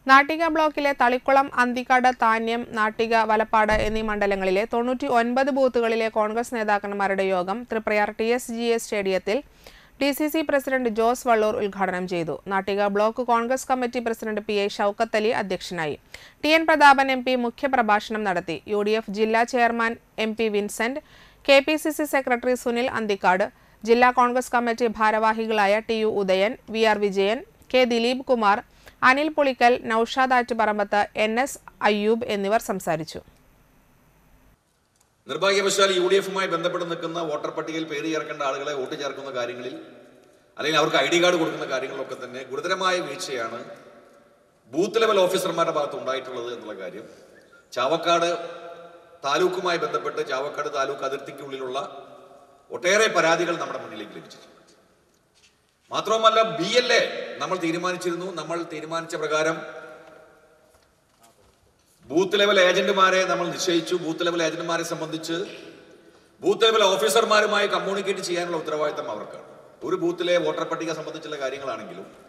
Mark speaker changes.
Speaker 1: നാട്ടിക ബ്ലോക്കിലെ തളിക്കുളം അന്തിക്കാട് താന്യം നാട്ടിക വലപ്പാട് എന്നീ മണ്ഡലങ്ങളിലെ തൊണ്ണൂറ്റി ഒൻപത് ബൂത്തുകളിലെ കോൺഗ്രസ് നേതാക്കന്മാരുടെ യോഗം Triprayar T S G A സ്റ്റേഡിയത്തിൽ D C C president Jose Vallur ഉദ്ഘാടനം ചെയ്തു Nattika block Congress committee president P I Shoukath Ali അധ്യക്ഷനായി T N Prathapan M P മുഖ്യപ്രഭാഷണം നടത്തി യു ഡി എഫ് ജില്ലാ chairman M P Vincent K P C C secretary Sunil Anthikad ജില്ലാ കോൺഗ്രസ് കമ്മിറ്റി ഭാരവാഹികളായ T U Udayan V R Vijayan K Dileep Kumar Anil Pulikkal Noushad Attuparambath N S Ayyub എന്നിവർ സംസാരിച്ചു
Speaker 2: നിർഭാഗ്യവശാൽ യു ഡി എഫുമായി ബന്ധപ്പെട്ട് നിൽക്കുന്ന വോട്ടർ പട്ടികയിൽ പേര് ചേർക്കേണ്ട ആളുകളെ വോട്ട് ചേർക്കുന്ന കാര്യങ്ങളിൽ അല്ലെങ്കിൽ അവർക്ക് ഐ ഡി കാർഡ് കൊടുക്കുന്ന കാര്യങ്ങളിലൊക്കെ തന്നെ ഗുരുതരമായ വീഴ്ചയാണ് ബൂത്ത് ലെവൽ ഓഫീസർമാരുടെ ഭാഗത്ത് ഉണ്ടായിട്ടുള്ളത് എന്നുള്ള കാര്യം ചാവക്കാട് താലൂക്കുമായി ബന്ധപ്പെട്ട് ചാവക്കാട് താലൂക്ക് അതിർത്തിക്കുള്ളിലുള്ള ഒട്ടേറെ പരാതികൾ നമ്മുടെ മുന്നിലേക്ക് ലഭിച്ചിട്ടുണ്ട് മാത്രവുമല്ല ബി എൽ എ നമ്മൾ തീരുമാനിച്ചിരുന്നു നമ്മൾ തീരുമാനിച്ച പ്രകാരം ബൂത്ത് ലെവൽ ഏജന്റുമാരെ നമ്മൾ നിശ്ചയിച്ചു ബൂത്ത് ലെവൽ ഏജന്റുമാരെ സംബന്ധിച്ച് ബൂത്ത് ലെവൽ ഓഫീസർമാരുമായി കമ്മ്യൂണിക്കേറ്റ് ചെയ്യാനുള്ള ഉത്തരവാദിത്തം അവർക്കാണ് ഒരു ബൂത്തിലെ വോട്ടർ പട്ടിക സംബന്ധിച്ചുള്ള കാര്യങ്ങളാണെങ്കിലും